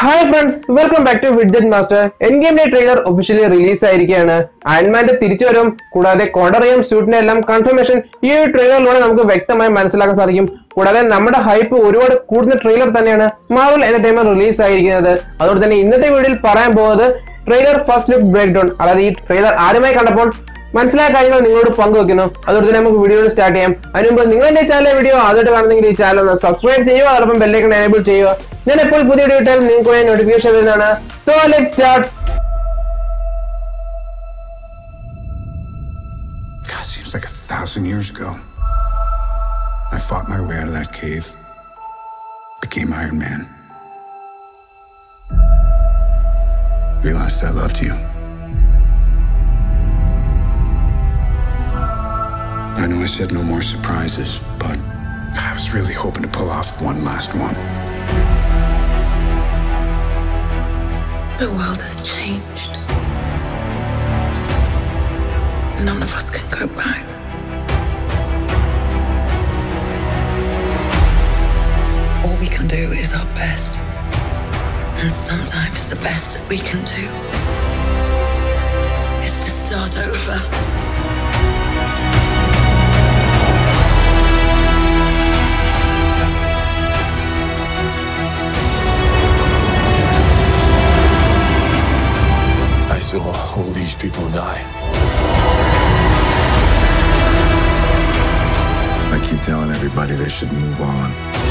Hi friends welcome back to widget master എൻ ഗെയിമിന്റെ trailer officially release ആയിരിക്കുകയാണ് അയൺമാന്റെ തിരിച്ചുവരും കൂടാതെ കോണ്ടറിയം സ്യൂട്ടിന്റെ എല്ലാം കൺഫർമേഷൻ ഈ ഒരു ട്രെയിലറിലൂടെ നമുക്ക് വ്യക്തമായി മനസ്സിലാക്കാൻ സാധിക്കും കൂടാതെ നമ്മുടെ ഹൈപ്പ് ഒരുപാട് കൂടുന്ന ട്രെയിലർ തന്നെയാണ് മാവൽ എന്റർടൈൻമെന്റ് റിലീസ് ആയിരിക്കുന്നത് അതുകൊണ്ട് തന്നെ ഇന്നത്തെ വീഡിയോയിൽ പറയാൻ പോകുന്നത് trailer first look breakdown അതായത് ഈ ട്രെയിലർ ആദ്യമായി കണ്ടപ്പോൾ മനസ്സിലായ കാര്യങ്ങൾ നിങ്ങളോട് പങ്കുവെക്കുന്നു അതുകൊണ്ട് തന്നെ നമുക്ക് വീഡിയോ സ്റ്റാർട്ട് ചെയ്യാം അതിന് മുമ്പ് നിങ്ങൾ എന്റെ ചാനലിലെ വീഡിയോ ആദ്യമായിട്ട് കാണുന്നെങ്കിൽ ഈ ചാനൽ ഒന്ന് സബ്സ്ക്രൈബ് ചെയ്യുക അതോടൊപ്പം ബെല്ലൈക്കൺ എനേബിൾ ചെയ്യുക ഞാൻ എപ്പോൾ പുതിയ വീഡിയോ ഇട്ടാലും നിങ്ങൾക്ക് നോട്ടിഫിക്കേഷൻ വരുന്നതാണ് so let start God, seems like a thousand years ago. I fought my way out of that cave, became Iron Man. Realized I loved you. I know I said no more surprises, but I was really hoping to pull off one last one. The world has changed. None of us can go back. All we can do is our best. And sometimes the best that we can do is to start over. I saw all these people die. I keep telling everybody they should move on.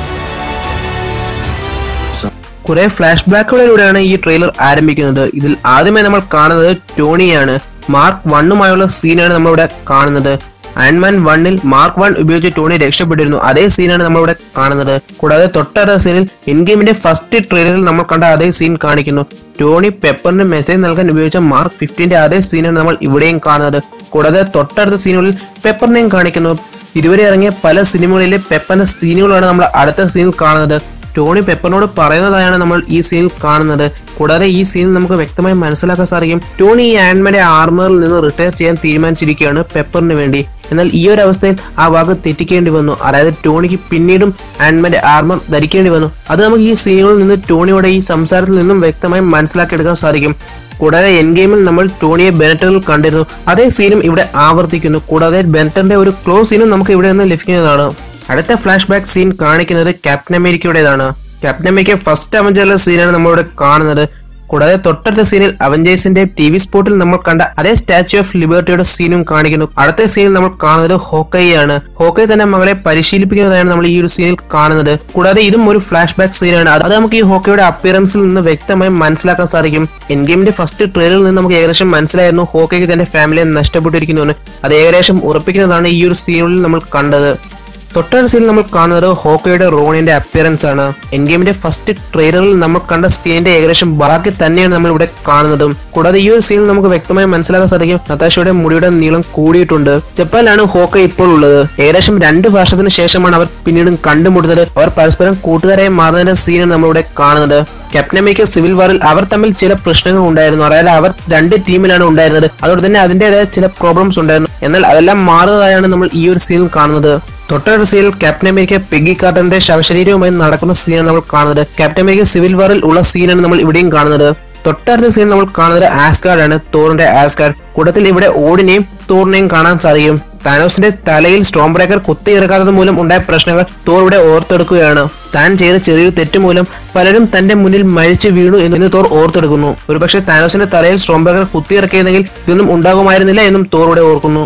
കുറെ ഫ്ലാഷ് ബാക്കുകളിലൂടെയാണ് ഈ trailer ആരംഭിക്കുന്നത് ഇതിൽ ആദ്യമേ നമ്മൾ കാണുന്നത് ടോണിയാണ് mark വണ്ണുമായുള്ള സീനാണ് നമ്മളിവിടെ കാണുന്നത് അയൺമാൻ വണ്ണിൽ മാർക്ക് വൺ ഉപയോഗിച്ച് ടോണി രക്ഷപ്പെട്ടിരുന്നു അതേ സീനാണ് നമ്മളിവിടെ കാണുന്നത് കൂടാതെ തൊട്ടടുത്ത സീനിൽ ഇൻഗെയിമിന്റെ ഫസ്റ്റ് ട്രെയിലറിൽ നമ്മൾ കണ്ട അതേ സീൻ കാണിക്കുന്നു ടോണി പെപ്പറിന് മെസ്സേജ് നൽകാൻ ഉപയോഗിച്ച മാർക്ക് ഫിഫ്റ്റീന്റെ അതേ സീനാണ് നമ്മൾ ഇവിടെയും കാണുന്നത് കൂടാതെ തൊട്ടടുത്ത സീനുകളിൽ പെപ്പറിനെയും കാണിക്കുന്നു ഇതുവരെ ഇറങ്ങിയ പല സിനിമകളിലെ പെപ്പറിന്റെ സീനുകളാണ് നമ്മൾ അടുത്ത സീനിൽ കാണുന്നത് ടോണി പെപ്പറിനോട് പറയുന്നതായാണ് നമ്മൾ ഈ സീനിൽ കാണുന്നത് കൂടാതെ ഈ സീനിൽ നമുക്ക് വ്യക്തമായി മനസ്സിലാക്കാൻ സാധിക്കും ടോണി ഈ ആൻഡ്മാന്റെ ആർമറിൽ നിന്ന് റിട്ടയർ ചെയ്യാൻ തീരുമാനിച്ചിരിക്കുകയാണ് പെപ്പറിന് വേണ്ടി എന്നാൽ ഈ ഒരു അവസ്ഥയിൽ ആ വാക്ക് തെറ്റിക്കേണ്ടി വന്നു അതായത് ടോണിക്ക് പിന്നീടും ആൻഡ്മാന്റെ ആർമർ ധരിക്കേണ്ടി വന്നു അത് നമുക്ക് ഈ സീനുകളിൽ നിന്ന് ടോണിയുടെ ഈ സംസാരത്തിൽ നിന്നും വ്യക്തമായി മനസ്സിലാക്കിയെടുക്കാൻ സാധിക്കും കൂടാതെ എൻ ഗെയിമിൽ നമ്മൾ ടോണിയെ ബെനറ്ററിൽ കണ്ടിരുന്നു അതേ സീനും ഇവിടെ ആവർത്തിക്കുന്നു കൂടാതെ ബെനറ്ററിന്റെ ഒരു ക്ലോസ് സീനും നമുക്ക് ഇവിടെ നിന്ന് ലഭിക്കുന്നതാണ് അടുത്ത ഫ്ലാഷ് ബാക്ക് സീൻ കാണിക്കുന്നത് ക്യാപ്റ്റൻ അമേരിക്കയുടേതാണ് ക്യാപ്റ്റൻ അമേരിക്ക ഫസ്റ്റ് അവഞ്ചറിലെ സീനാണ് നമ്മളിവിടെ കാണുന്നത് കൂടാതെ തൊട്ടടുത്ത സീനിൽ അവഞ്ചേഴ്സിന്റെ ടി വി സ്പോട്ടിൽ നമ്മൾ കണ്ട അതേ സ്റ്റാച്യു ഓഫ് ലിബർട്ടിയുടെ സീനും കാണിക്കുന്നു അടുത്ത സീനിൽ നമ്മൾ കാണുന്നത് ഹോക്കൈയാണ് ഹോക്കൈ തന്നെ മകളെ പരിശീലിപ്പിക്കുന്നതാണ് നമ്മൾ ഈ ഒരു സീനിൽ കാണുന്നത് കൂടാതെ ഇതും ഒരു ഫ്ലാഷ് ബാക്ക് സീനാണ് അത് നമുക്ക് ഈ ഹോക്കയുടെ അപ്പിയറൻസിൽ നിന്ന് വ്യക്തമായി മനസ്സിലാക്കാൻ സാധിക്കും എൻ ഗെയിമിന്റെ ഫസ്റ്റ് ട്രെയിലറിൽ നിന്ന് നമുക്ക് ഏകദേശം മനസ്സിലായിരുന്നു ഹോക്കയ്ക്ക് തന്റെ ഫാമിലിയെ നഷ്ടപ്പെട്ടിരിക്കുന്നുവെന്ന് അത് ഏകദേശം ഉറപ്പിക്കുന്നതാണ് ഈ ഒരു സീനുകളിൽ നമ്മൾ കണ്ടത് തൊട്ടടുത്ത സീനിൽ നമ്മൾ കാണുന്നത് ഹോക്കയുടെ റോണിന്റെ അപ്പിയറൻസ് ആണ് എൻ ഗെയിമിന്റെ ഫസ്റ്റ് ട്രെയിലറിൽ നമ്മൾ കണ്ട സീനിന്റെ ഏകദേശം ബാക്കി തന്നെയാണ് നമ്മൾ ഇവിടെ കാണുന്നത് കൂടാതെ ഈ ഒരു സീനിൽ നമുക്ക് വ്യക്തമായി മനസ്സിലാക്കാൻ സാധിക്കും നതാഷയുടെ മുടിയുടെ നീളം കൂടിയിട്ടുണ്ട് ജപ്പാനിലാണ് ഹോക്ക ഇപ്പോൾ ഉള്ളത് ഏകദേശം രണ്ട് വർഷത്തിന് ശേഷമാണ് അവർ പിന്നീട് കണ്ടുമുട്ടുന്നത് അവർ പരസ്പരം കൂട്ടുകാരായി മാറുന്നതിന്റെ സീനാണ് നമ്മളിവിടെ കാണുന്നത് ക്യാപ്റ്റൻ അമേരിക്ക സിവിൽ വാറിൽ അവർ തമ്മിൽ ചില പ്രശ്നങ്ങൾ ഉണ്ടായിരുന്നു അതായത് അവർ രണ്ട് ടീമിലാണ് ഉണ്ടായിരുന്നത് അതുകൊണ്ട് തന്നെ അതിന്റേതായ ചില പ്രോബ്ലംസ് ഉണ്ടായിരുന്നു എന്നാൽ അതെല്ലാം മാറുന്നതായാണ് നമ്മൾ ഈ ഒരു സീനിൽ കാണുന്നത് തൊട്ടടുത്ത സീനിൽ ക്യാപ്റ്റൻ അമേരിക്ക പെഗി കാർട്ടന്റെ ശവശരീരവുമായി നടക്കുന്ന സീനാണ് നമ്മൾ കാണുന്നത് ക്യാപ്റ്റൻ അമേരിക്ക സിവിൽ വാറിൽ ഉള്ള സീനാണ് നമ്മൾ ഇവിടെയും കാണുന്നത് തൊട്ടടുത്ത സീൻ നമ്മൾ കാണുന്നത് ആസ്കാർഡ് ആണ് തോറിന്റെ ആസ്കാർഡ് കൂട്ടത്തിൽ ഇവിടെ ഓടിനെയും തോറിനെയും കാണാൻ സാധിക്കും താനോസിന്റെ തലയിൽ സ്റ്റോം ബ്രേക്കർ കുത്തിയിറക്കാത്തത് മൂലം ഉണ്ടായ പ്രശ്നങ്ങൾ തോർ ഇവിടെ ഓർത്തെടുക്കുകയാണ് താൻ ചെയ്ത ചെറിയൊരു തെറ്റ് മൂലം പലരും തന്റെ മുന്നിൽ മരിച്ചു വീണു എന്ന് തോർ ഓർത്തെടുക്കുന്നു ഒരുപക്ഷെ താനോസിന്റെ തലയിൽ സ്റ്റോം ബ്രേക്കർ കുത്തിയിറക്കിയതെങ്കിൽ ഇതൊന്നും ഉണ്ടാകുമായിരുന്നില്ല എന്നും തോർ ഇവിടെ ഓർക്കുന്നു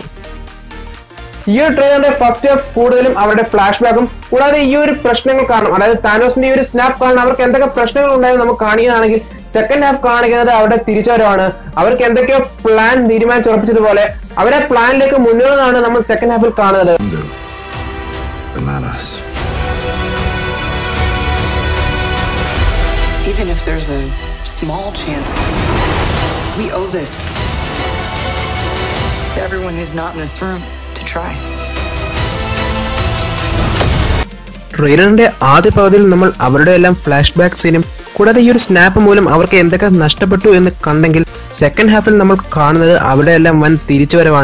ഈ ഒരു ട്രെയിലറിന്റെ ഫസ്റ്റ് ഹാഫ് കൂടുതലും അവരുടെ ഫ്ലാഷ് ബാക്കും കൂടാതെ ഈ ഒരു പ്രശ്നങ്ങൾ കാരണം അതായത് താനോസിന്റെ ഈ ഒരു സ്നാപ്പ് കാരണം അവർക്ക് എന്തൊക്കെ പ്രശ്നങ്ങൾ ഉണ്ടായെന്ന് നമുക്ക് കാണിക്കുകയാണെങ്കിൽ സെക്കൻഡ് ഹാഫ് കാണിക്കുന്നത് അവരുടെ തിരിച്ചുവരവാണ് അവർക്ക് എന്തൊക്കെയോ പ്ലാൻ തീരുമാനിച്ചുറപ്പിച്ചതുപോലെ അവരെ പ്ലാനിലേക്ക് മുന്നേറുന്നതാണ് നമ്മൾ സെക്കൻഡ് ഹാഫിൽ കാണുന്നത് Do. But not us. Even if there's a small chance, we owe this to everyone who's not in this room to try. ട്രെയിലറിന്റെ ആദ്യ പകുതിയിൽ നമ്മൾ അവരുടെ എല്ലാം ഫ്ലാഷ് ബാക്ക് സീനും കൂടാതെ ഈ ഒരു സ്നാപ്പ് മൂലം അവർക്ക് എന്തൊക്കെ നഷ്ടപ്പെട്ടു എന്ന് കണ്ടെങ്കിൽ സെക്കൻഡ് ഹാഫിൽ നമ്മൾ കാണുന്നത് അവിടെ എല്ലാം വൻ തിരിച്ചുവരവാണ്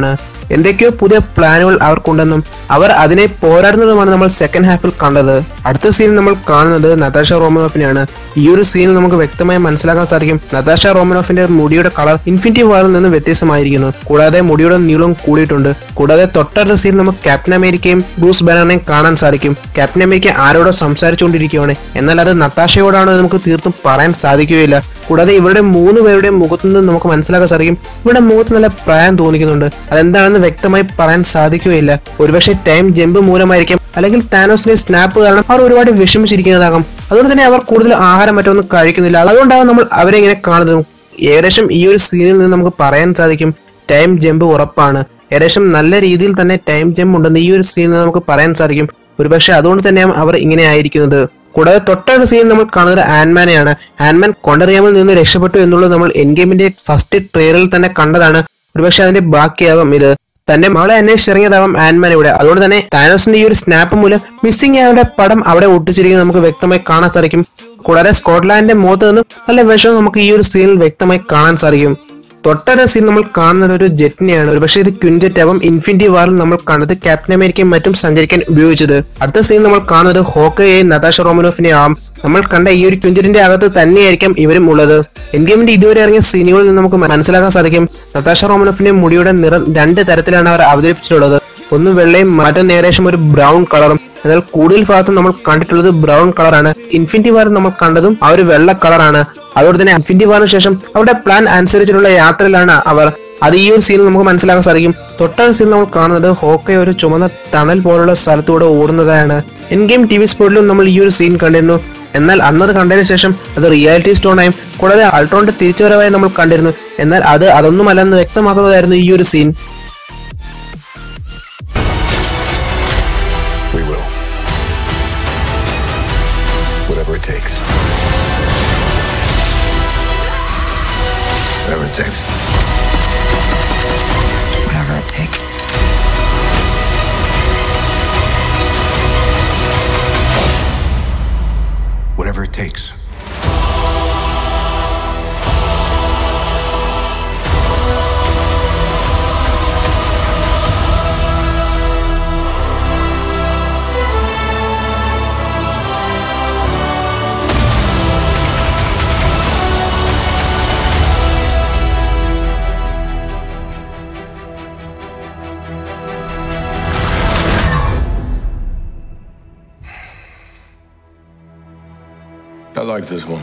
എന്തൊക്കെയോ പുതിയ പ്ലാനുകൾ അവർക്കുണ്ടെന്നും അവർ അതിനെ പോരാടുന്നതുമാണ് നമ്മൾ സെക്കൻഡ് ഹാഫിൽ കണ്ടത് അടുത്ത സീൻ നമ്മൾ കാണുന്നത് നതാഷ റോമനോഫിനെയാണ് ഈ ഒരു സീനിൽ നമുക്ക് വ്യക്തമായി മനസ്സിലാക്കാൻ സാധിക്കും നതാഷ റോമനോഫിന്റെ മുടിയുടെ കളർ ഇൻഫിനിറ്റി വാറിൽ നിന്ന് വ്യത്യസ്തമായിരിക്കുന്നു കൂടാതെ മുടിയുടെ നീളവും കൂടിയിട്ടുണ്ട് കൂടാതെ തൊട്ടടുത്ത സീൻ നമുക്ക് ക്യാപ്റ്റൻ അമേരിക്കയും ബ്രൂസ് ബാനറിനെയും കാണാൻ സാധിക്കും ക്യാപ്റ്റൻ അമേരിക്ക ആരോടോ സംസാരിച്ചുകൊണ്ടിരിക്കുകയാണ് എന്നാൽ അത് നത്താഷയോടാണോ എന്ന് നമുക്ക് തീർത്തും പറയാൻ സാധിക്കുകയില്ല കൂടാതെ ഇവരുടെ മൂന്ന് പേരുടെയും മുഖത്തു നിന്ന് നമുക്ക് മനസ്സിലാക്കാൻ സാധിക്കും ഇവരുടെ മുഖത്ത് നല്ല പ്രായം തോന്നിക്കുന്നുണ്ട് അതെന്താണെന്ന് വ്യക്തമായി പറയാൻ സാധിക്കുകയില്ല ഒരുപക്ഷെ ടൈം ജമ്പ് മൂലമായിരിക്കാം അല്ലെങ്കിൽ താനോസിന്റെ സ്നാപ്പ് കാരണം അവർ ഒരുപാട് വിഷമിച്ചിരിക്കുന്നതാകാം അതുകൊണ്ട് തന്നെ അവർ കൂടുതൽ ആഹാരം മറ്റൊന്നും കഴിക്കുന്നില്ല അതുകൊണ്ടാവും നമ്മൾ അവരെ ഇങ്ങനെ കാണുന്നത് ഏകദേശം ഈ ഒരു സീനിൽ നിന്ന് നമുക്ക് പറയാൻ സാധിക്കും ടൈം ജമ്പ് ഉറപ്പാണ് ഏകദേശം നല്ല രീതിയിൽ തന്നെ ടൈം ജമ്പ് ഉണ്ടെന്ന് ഈ ഒരു സീനിൽ നിന്ന് നമുക്ക് പറയാൻ സാധിക്കും ഒരുപക്ഷെ അതുകൊണ്ട് തന്നെയാണ് അവർ ഇങ്ങനെ ആയിരിക്കുന്നത് കൂടാതെ തൊട്ടടുത്ത സീൻ നമ്മൾ കാണുന്നത് ആൻമാനെയാണ് ആൻമാൻ കൊണ്ടറിയാമിൽ നിന്ന് രക്ഷപ്പെട്ടു എന്നുള്ളത് നമ്മൾ എൻ ഗെയിമിന്റെ ഫസ്റ്റ് ട്രെയിലറിൽ തന്നെ കണ്ടതാണ് ഒരുപക്ഷെ അതിന്റെ ബാക്കിയാകും ഇത് തന്റെ മകളെ അന്വേഷിച്ചിറങ്ങിയതാവാം ആൻമാൻ ഇവിടെ അതുകൊണ്ട് തന്നെ താനോസിന്റെ ഈ ഒരു സ്നാപ്പ് മൂലം മിസ്സിംഗ് ആയവരുടെ പടം അവിടെ ഒട്ടിച്ചിരിക്കുന്നത് നമുക്ക് വ്യക്തമായി കാണാൻ സാധിക്കും കൂടാതെ സ്കോട്ട്ലാൻഡിന്റെ മുഖത്ത് നിന്നും നല്ല വിഷം നമുക്ക് ഈ ഒരു സീനിൽ വ്യക്തമായി കാണാൻ സാധിക്കും തൊട്ടടുത്ത സീൻ നമ്മൾ കാണുന്നത് ഒരു ജെറ്റിനെയാണ് ഒരു പക്ഷേ ഇത് ക്വിൻജെറ്റ് ആവും ഇൻഫിനിറ്റി വാറിൽ നമ്മൾ കണ്ടത് ക്യാപ്റ്റൻ അമേരിക്കയും മറ്റും സഞ്ചരിക്കാൻ ഉപയോഗിച്ചത് അടുത്ത സീൻ നമ്മൾ കാണുന്നത് ഹോക്കയെയും നതാഷ റോമനോഫിനെ ആവും നമ്മൾ കണ്ട ഈ ഒരു ക്വിൻജറ്റിന്റെ അകത്ത് തന്നെയായിരിക്കാം ഇവരും ഉള്ളത് എൻഗേമിന്റെ ഇതുവരെ ഇറങ്ങിയ സീനുകളിൽ നിന്ന് നമുക്ക് മനസ്സിലാക്കാൻ സാധിക്കും നതാഷ റോമനോഫിന്റെ മുടിയുടെ നിറം രണ്ട് തരത്തിലാണ് അവർ അവതരിപ്പിച്ചിട്ടുള്ളത് ഒന്ന് വെള്ളയും മറ്റൊന്ന് ഏകദേശം ഒരു ബ്രൗൺ കളറും എന്നാൽ കൂടുതൽ ഭാഗത്തും നമ്മൾ കണ്ടിട്ടുള്ളത് ബ്രൗൺ കളറാണ് ഇൻഫിനിറ്റി വാർ നമ്മൾ കണ്ടതും ആ ഒരു വെള്ള കളറാണ് അതുകൊണ്ട് തന്നെ ഇൻഫിനിറ്റി വാറിന് ശേഷം അവരുടെ പ്ലാൻ അനുസരിച്ചിട്ടുള്ള യാത്രയിലാണ് അവർ അത് ഈ ഒരു സീനിൽ നമുക്ക് മനസ്സിലാക്കാൻ സാധിക്കും തൊട്ടടുത്ത സീനിൽ നമ്മൾ കാണുന്നത് ഹോക്കെ ഒരു ചുമന്ന ടണൽ പോലുള്ള സ്ഥലത്തൂടെ ഓടുന്നതാണ് എൻ ഗെയിം ടി വി സ്പോർട്ടിലും നമ്മൾ ഈ ഒരു സീൻ കണ്ടിരുന്നു എന്നാൽ അന്നത് കണ്ടതിന് ശേഷം അത് റിയാലിറ്റി സ്റ്റോണായും കൂടാതെ അൾട്രോണിന്റെ തിരിച്ചുവരവായി നമ്മൾ കണ്ടിരുന്നു എന്നാൽ അത് അതൊന്നുമല്ലെന്ന് വ്യക്തമാക്കുന്നതായിരുന്നു ഈ ഒരു scene We will. Whatever it takes. Whatever it takes. Whatever it takes. Whatever it takes. I like this one.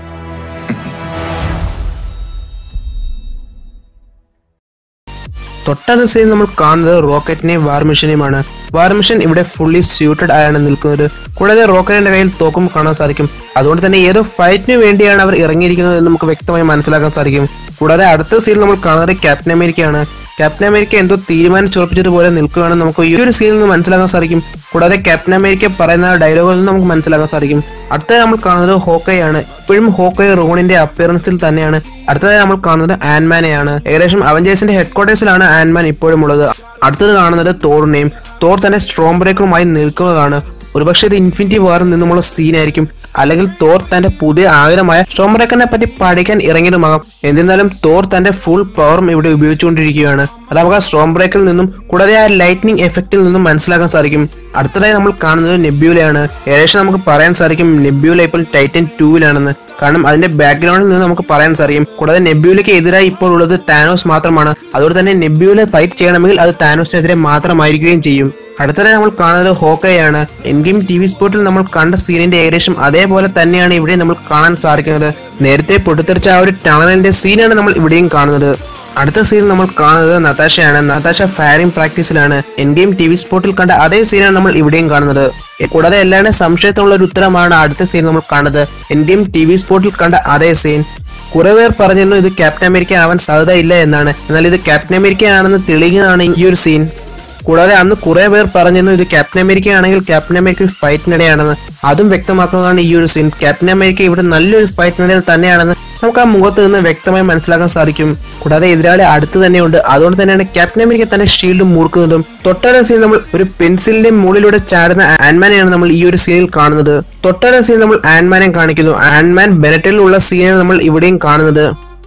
തൊട്ടടുത്ത സീൻ നമ്മൾ കാണുന്നത് റോക്കറ്റിനെയും വാർ മിഷനെയുമാണ് വാർ മിഷൻ ഇവിടെ ഫുള്ളി സ്യൂട്ടഡ് ആയാണ് നിൽക്കുന്നത് കൂടാതെ റോക്കറ്റിന്റെ കയ്യിൽ തോക്കും കാണാൻ സാധിക്കും അതുകൊണ്ട് തന്നെ ഏതോ ഫൈറ്റിന് വേണ്ടിയാണ് അവർ ഇറങ്ങിയിരിക്കുന്നത് എന്ന് നമുക്ക് വ്യക്തമായി മനസ്സിലാക്കാൻ സാധിക്കും കൂടാതെ അടുത്ത സീൻ നമ്മൾ കാണുന്നത് ക്യാപ്റ്റൻ അമേരിക്കയാണ് ക്യാപ്റ്റൻ അമേരിക്ക എന്തോ തീരുമാനിച്ചുറപ്പിച്ചതുപോലെ നിൽക്കുകയാണെന്ന് നമുക്ക് ഈ ഒരു സീനിൽ നിന്ന് മനസ്സിലാക്കാൻ സാധിക്കും കൂടാതെ ക്യാപ്റ്റൻ അമേരിക്ക പറയുന്ന ഡയലോഗുകളിൽ നിന്ന് നമുക്ക് മനസ്സിലാക്കാൻ സാധിക്കും അടുത്തത് നമ്മൾ കാണുന്നത് ഹോക്കയാണ് ഇപ്പോഴും ഹോക്കയ റോണിന്റെ അപ്പിയറൻസിൽ തന്നെയാണ് അടുത്തതായി നമ്മൾ കാണുന്നത് ആൻമാനെയാണ് ഏകദേശം അവഞ്ചേഴ്സിന്റെ ഹെഡ്ക്വാർട്ടേഴ്സിലാണ് ആൻമാൻ ഇപ്പോഴും ഉള്ളത് അടുത്തത് കാണുന്നത് തോറിനെയും തോർ തന്നെ സ്ട്രോം ബ്രേക്കറുമായി നിൽക്കുന്നതാണ് ഒരുപക്ഷെ ഇത് ഇൻഫിനിറ്റി വാറിൽ നിന്നുമുള്ള സീനായിരിക്കും അല്ലെങ്കിൽ തോർ തന്റെ പുതിയ ആയുധമായ സ്ട്രോം ബ്രേക്കറിനെ പറ്റി പഠിക്കാൻ ഇറങ്ങിയതുമാകാം എന്നിരുന്നാലും തോർ തന്റെ ഫുൾ പവറും ഇവിടെ ഉപയോഗിച്ചുകൊണ്ടിരിക്കുകയാണ് അത് നമുക്ക് ആ സ്ട്രോം ബ്രേക്കിൽ നിന്നും കൂടാതെ ആ ലൈറ്റ്നിങ് എഫക്റ്റിൽ നിന്നും മനസ്സിലാക്കാൻ സാധിക്കും അടുത്തതായി നമ്മൾ കാണുന്നത് നെബ്യൂലയാണ് ഏകദേശം നമുക്ക് പറയാൻ സാധിക്കും നെബ്യൂല ഇപ്പോൾ ടൈറ്റൻ ടൂവിലാണെന്ന് കാരണം അതിന്റെ ബാക്ക്ഗ്രൗണ്ടിൽ നിന്ന് നമുക്ക് പറയാൻ സാധിക്കും കൂടാതെ നെബ്യൂലയ്ക്ക് എതിരായി ഇപ്പോൾ ഉള്ളത് താനോസ് മാത്രമാണ് അതുകൊണ്ട് തന്നെ നെബ്യൂല ഫൈറ്റ് ചെയ്യണമെങ്കിൽ അത് താനോസിനെതിരെ മാത്രമായിരിക്കുകയും ചെയ്യും അടുത്തതായി നമ്മൾ കാണുന്നത് ഹോക്കയാണ് എൻഗെയിം ടി വി സ്പോർട്ടിൽ നമ്മൾ കണ്ട സീനിന്റെ ഏകദേശം അതേപോലെ തന്നെയാണ് ഇവിടെ നമ്മൾ കാണാൻ സാധിക്കുന്നത് നേരത്തെ പൊട്ടിത്തെറിച്ച ആ ഒരു ടണലിന്റെ സീനാണ് നമ്മൾ ഇവിടെയും കാണുന്നത് അടുത്ത സീൻ നമ്മൾ കാണുന്നത് നതാഷയാണ് നതാഷ ഫയറിംഗ് പ്രാക്ടീസിലാണ് എൻ ഗെയിം ടി വി സ്പോർട്ടിൽ കണ്ട അതേ സീനാണ് നമ്മൾ ഇവിടെയും കാണുന്നത് കൂടാതെ എല്ലാവരുടെ സംശയത്തിനുള്ള ഒരു ഉത്തരമാണ് അടുത്ത സീൻ നമ്മൾ കാണുന്നത് എൻ ഗെയിം ടി വി സ്പോർട്ടിൽ കണ്ട അതേ സീൻ കുറെ പേർ പറഞ്ഞിരുന്നു ഇത് ക്യാപ്റ്റൻ അമേരിക്ക ആവാൻ സാധ്യത ഇല്ല എന്നാണ് എന്നാൽ ഇത് ക്യാപ്റ്റൻ അമേരിക്ക ആണെന്ന് തെളിയിക്കുന്നതാണ് ഈ ഒരു സീൻ കൂടാതെ അന്ന് കുറെ പേർ പറഞ്ഞിരുന്നു ഇത് ക്യാപ്റ്റൻ അമേരിക്ക ആണെങ്കിൽ ക്യാപ്റ്റൻ അമേരിക്ക ഫൈറ്റിനിടെയാണെന്ന് അതും വ്യക്തമാക്കുന്നതാണ് ഈ ഒരു സീൻ ക്യാപ്റ്റൻ അമേരിക്ക ഇവിടെ നല്ലൊരു ഫൈറ്റിനിടയിൽ തന്നെയാണെന്ന് നമുക്ക് ആ മുഖത്ത് നിന്ന് വ്യക്തമായി മനസ്സിലാക്കാൻ സാധിക്കും കൂടാതെ എതിരാളി അടുത്ത് തന്നെയുണ്ട് അതുകൊണ്ട് തന്നെയാണ് ക്യാപ്റ്റൻ അമേരിക്ക തന്റെ ഷീൽഡ് മുറുക്കുന്നതും തൊട്ടടുത്ത സീൻ നമ്മൾ ഒരു പെൻസിലിന്റെ മുകളിലൂടെ ചാടുന്ന ആൻമാനെയാണ് നമ്മൾ ഈ ഒരു സീനിൽ കാണുന്നത് തൊട്ടടുത്ത സീൻ നമ്മൾ ആൻമാനെ കാണിക്കുന്നു ആൻമാൻ ബെനറ്റിലുള്ള സീനാണ് നമ്മൾ ഇവിടെയും കാണുന്നത്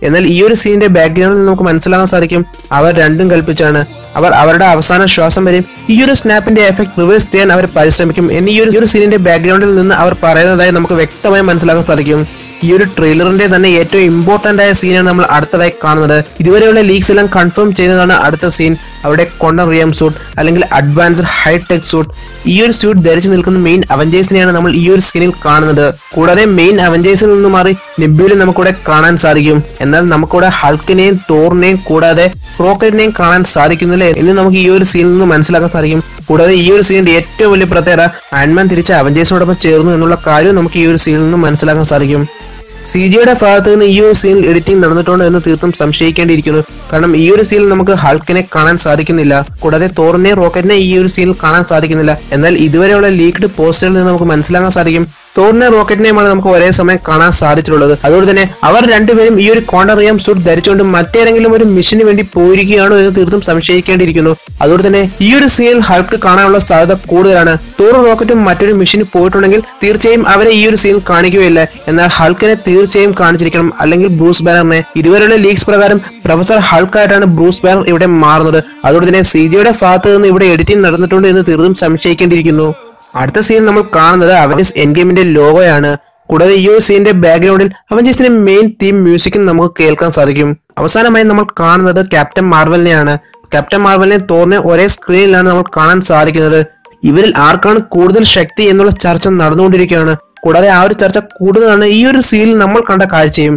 എന്നാൽ ഈ ഒരു സീനിന്റെ ബാക്ക്ഗ്രൗണ്ടിൽ നമുക്ക് മനസ്സിലാക്കാൻ സാധിക്കും അവർ രണ്ടും കൽപ്പിച്ചാണ് അവർ അവരുടെ അവസാന ശ്വാസം വരെയും ഈ ഒരു സ്നാപ്പിന്റെ എഫക്ട് റിവേഴ്സ് ചെയ്യാൻ അവർ പരിശ്രമിക്കും എന്നീ ഈ ഒരു- ഈ ഒരു സീനിന്റെ ബാക്ക്ഗ്രൗണ്ടിൽ നിന്ന് അവർ പറയുന്നതായി നമുക്ക് വ്യക്തമായി മനസ്സിലാക്കാൻ സാധിക്കും ഈ ഒരു ട്രെയിലറിന്റെ തന്നെ ഏറ്റവും ഇമ്പോർട്ടന്റ് ആയ സീനാണ് നമ്മൾ അടുത്തതായി കാണുന്നത് ഇതുവരെയുള്ള ലീക്സ് എല്ലാം കൺഫേം ചെയ്യുന്നതാണ് അടുത്ത സീൻ അവിടെ കൊണ്ട റിയം സൂട്ട് അല്ലെങ്കിൽ അഡ്വാൻസ്ഡ് ഹൈടെക് സൂട്ട് ഈ ഒരു സ്യൂട്ട് ധരിച്ചു നിൽക്കുന്ന മെയിൻ അവഞ്ചേഴ്സിനെയാണ് നമ്മൾ ഈ ഒരു സീനിൽ കാണുന്നത് കൂടാതെ മെയിൻ അവഞ്ചേഴ്സിൽ നിന്ന് മാറി നെബ്യൂലെ നമുക്കിവിടെ കാണാൻ സാധിക്കും എന്നാൽ നമുക്കിവിടെ ഹൾക്കിനെയും തോറിനെയും കൂടാതെ റോക്കറ്റിനെയും കാണാൻ സാധിക്കുന്നില്ല എന്ന് നമുക്ക് ഈ ഒരു സീനിൽ നിന്ന് മനസ്സിലാക്കാൻ സാധിക്കും കൂടാതെ ഈ ഒരു സീനിന്റെ ഏറ്റവും വലിയ പ്രത്യേകത ആൻഡ്മാൻ തിരിച്ച് അവഞ്ചേഴ്സിനോടൊപ്പം ചേർന്നു എന്നുള്ള കാര്യം നമുക്ക് ഈ ഒരു സീനിൽ നിന്ന് മനസ്സിലാക്കാൻ സാധിക്കും സി ജിയുടെ ഭാഗത്ത് നിന്ന് ഈ ഒരു സീനിൽ എഡിറ്റിംഗ് നടന്നിട്ടുണ്ടോ എന്ന് തീർത്തും സംശയിക്കേണ്ടിയിരിക്കുന്നു കാരണം ഈ ഒരു സീനിൽ നമുക്ക് ഹൾക്കിനെ കാണാൻ സാധിക്കുന്നില്ല കൂടാതെ തോറിനെ റോക്കറ്റിനെ ഈ ഒരു സീനിൽ കാണാൻ സാധിക്കുന്നില്ല എന്നാൽ ഇതുവരെയുള്ള ലീക്ഡ് പോസ്റ്ററിൽ നിന്ന് നമുക്ക് മനസ്സിലാക്കാൻ സാധിക്കും തോറിനെ റോക്കറ്റിനെയുമാണ് നമുക്ക് ഒരേ സമയം കാണാൻ സാധിച്ചിട്ടുള്ളത് അതുകൊണ്ട് തന്നെ അവർ രണ്ടുപേരും ഈ ഒരു കോണ്ടറിയം സൂട്ട് ധരിച്ചുകൊണ്ട് മറ്റേതെങ്കിലും ഒരു മിഷന് വേണ്ടി പോയിരിക്കുകയാണോ എന്ന് തീർത്തും സംശയിക്കേണ്ടിയിരിക്കുന്നു അതുകൊണ്ട് തന്നെ ഈ ഒരു സീനിൽ ഹൾക്ക് കാണാനുള്ള സാധ്യത കൂടുതലാണ് തോർ റോക്കറ്റും മറ്റൊരു മിഷന് പോയിട്ടുണ്ടെങ്കിൽ തീർച്ചയായും അവരെ ഈ ഒരു സീനിൽ കാണിക്കുകയില്ല എന്നാൽ ഹൾക്കിനെ തീർച്ചയായും കാണിച്ചിരിക്കണം അല്ലെങ്കിൽ ബ്രൂസ് ബാനറിനെ ഇതുവരെയുള്ള ലീക്സ് പ്രകാരം പ്രൊഫസർ ഹൾക്കായിട്ടാണ് ബ്രൂസ് ബാനർ ഇവിടെ മാറുന്നത് അതുകൊണ്ട് തന്നെ സി ജിയുടെ ഭാഗത്ത് നിന്ന് ഇവിടെ എഡിറ്റിംഗ് നടന്നിട്ടുണ്ട് എന്ന് തീർത്തും സംശയിക്കേണ്ടിയിരിക്കുന്നു അടുത്ത സീൻ നമ്മൾ കാണുന്നത് അവൻജസ് എൻ ഗെയിമിന്റെ ലോഗോയാണ് കൂടാതെ ഈ ഒരു സീനിന്റെ ബാക്ക്ഗ്രൗണ്ടിൽ അവഞ്ചേഴ്സിന്റെ മെയിൻ തീം മ്യൂസിക്കും നമുക്ക് കേൾക്കാൻ സാധിക്കും അവസാനമായി നമ്മൾ കാണുന്നത് ക്യാപ്റ്റൻ മാർവലിനെയാണ് ക്യാപ്റ്റൻ മാർവലിനെ തോറിനെ ഒരേ സ്ക്രീനിലാണ് നമ്മൾ കാണാൻ സാധിക്കുന്നത് ഇവരിൽ ആർക്കാണ് കൂടുതൽ ശക്തി എന്നുള്ള ചർച്ച നടന്നുകൊണ്ടിരിക്കുകയാണ് കൂടാതെ ആ ഒരു ചർച്ച കൂടുതലാണ് ഈ ഒരു സീനിൽ നമ്മൾ കണ്ട കാഴ്ചയും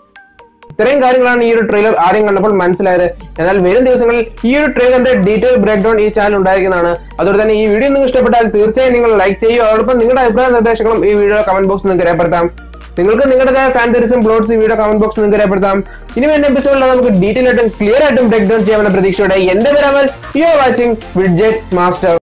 ഇത്രയും കാര്യങ്ങളാണ് ഈ ഒരു ട്രെയിലർ ആദ്യം കണ്ടപ്പോൾ മനസ്സിലായത് എന്നാൽ വരും ദിവസങ്ങളിൽ ഈ ഒരു ട്രെയിലറിന്റെ ഡീറ്റെയിൽ ബ്രേക്ക് ഡൗൺ ഈ ചാനൽ ഉണ്ടായിരിക്കുന്നതാണ് അതുകൊണ്ട് തന്നെ ഈ വീഡിയോ നിങ്ങൾക്ക് ഇഷ്ടപ്പെട്ടാൽ തീർച്ചയായും നിങ്ങൾ ലൈക്ക് ചെയ്യുക അതോടൊപ്പം നിങ്ങളുടെ അഭിപ്രായ നിർദ്ദേശങ്ങളും ഈ വീഡിയോ കമന്റ് ബോക്സിൽ നിങ്ങൾക്ക് രേഖപ്പെടുത്താം നിങ്ങൾക്ക് നിങ്ങളുടേതായ ഫാൻറ്ററിസും പ്ലോട്ട്സ് ഈ വീഡിയോ കമന്റ് ബോക്സിൽ നിങ്ങൾക്ക് രേഖപ്പെടുത്താം ഇനി വേണ്ട എപ്പിസോഡിൽ നമുക്ക് ഡീറ്റെയിൽ ആയിട്ടും ക്ലിയർ ആയിട്ടും ബ്രേക്ക് ഡൗൺ ചെയ്യാമെന്ന പ്രതീക്ഷയോടെ എന്റെ പേര് Amal you are watching widget master